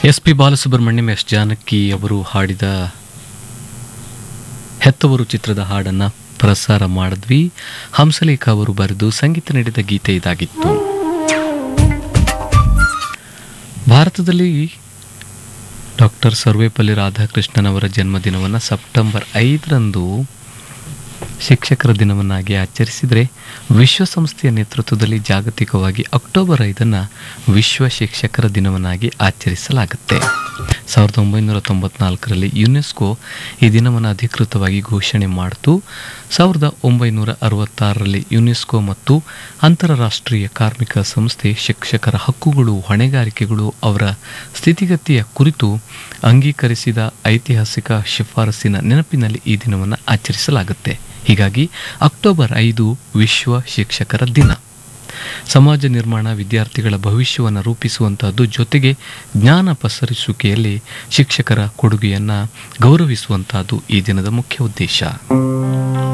S P Balasubrahmanyam S Janaki ಅವರು ಹಾಡಿದ ಹೆತ್ತವರು ಚಿತ್ರದ ಹಾಡನ್ನು ಪ್ರಸಾರ ಮಾಡಿದ್ವಿ ಹಂಸಲೇಖ ಅವರು ಬರೆದು ಸಂಗೀತ ನೀಡಿದ ಗೀತೆ ಇದಾಗಿತ್ತು ಭಾರತದಲ್ಲಿ ಡಾಕ್ಟರ್ ಸರ್ವೇಪಲ್ಲಿ ರಾಧಾಕೃಷ್ಣನ್ ಅವರ ಜನ್ಮದಿನವನ್ನು ಸೆಪ್ಟೆಂಬರ್ ಐದರಂದು ಶಿಕ್ಷಕರ ದಿನವನ್ನಾಗಿ ಆಚರಿಸಿದರೆ ವಿಶ್ವಸಂಸ್ಥೆಯ ನೇತೃತ್ವದಲ್ಲಿ ಜಾಗತಿಕವಾಗಿ ಅಕ್ಟೋಬರ್ ಐದನ್ನು ವಿಶ್ವ ಶಿಕ್ಷಕರ ದಿನವನ್ನಾಗಿ ಆಚರಿಸಲಾಗುತ್ತೆ ಸಾವಿರದ ಒಂಬೈನೂರ ತೊಂಬತ್ನಾಲ್ಕರಲ್ಲಿ ಯುನೆಸ್ಕೋ ಈ ದಿನವನ್ನು ಅಧಿಕೃತವಾಗಿ ಘೋಷಣೆ ಮಾಡಿತು ಸಾವಿರದ ಒಂಬೈನೂರ ಅರವತ್ತಾರರಲ್ಲಿ ಯುನೆಸ್ಕೋ ಮತ್ತು ಅಂತಾರಾಷ್ಟ್ರೀಯ ಕಾರ್ಮಿಕ ಸಂಸ್ಥೆ ಶಿಕ್ಷಕರ ಹಕ್ಕುಗಳು ಹೊಣೆಗಾರಿಕೆಗಳು ಅವರ ಸ್ಥಿತಿಗತಿಯ ಕುರಿತು ಅಂಗೀಕರಿಸಿದ ಐತಿಹಾಸಿಕ ಶಿಫಾರಸಿನ ನೆನಪಿನಲ್ಲಿ ಈ ದಿನವನ್ನು ಆಚರಿಸಲಾಗುತ್ತೆ ಹೀಗಾಗಿ ಅಕ್ಟೋಬರ್ ಐದು ವಿಶ್ವ ಶಿಕ್ಷಕರ ದಿನ ಸಮಾಜ ನಿರ್ಮಾಣ ವಿದ್ಯಾರ್ಥಿಗಳ ಭವಿಷ್ಯವನ್ನು ರೂಪಿಸುವಂತಹದ್ದು ಜೊತೆಗೆ ಜ್ಞಾನ ಪಸರಿಸುವಿಕೆಯಲ್ಲಿ ಶಿಕ್ಷಕರ ಕೊಡುಗೆಯನ್ನು ಗೌರವಿಸುವಂತಹದ್ದು ಈ ದಿನದ ಮುಖ್ಯ ಉದ್ದೇಶ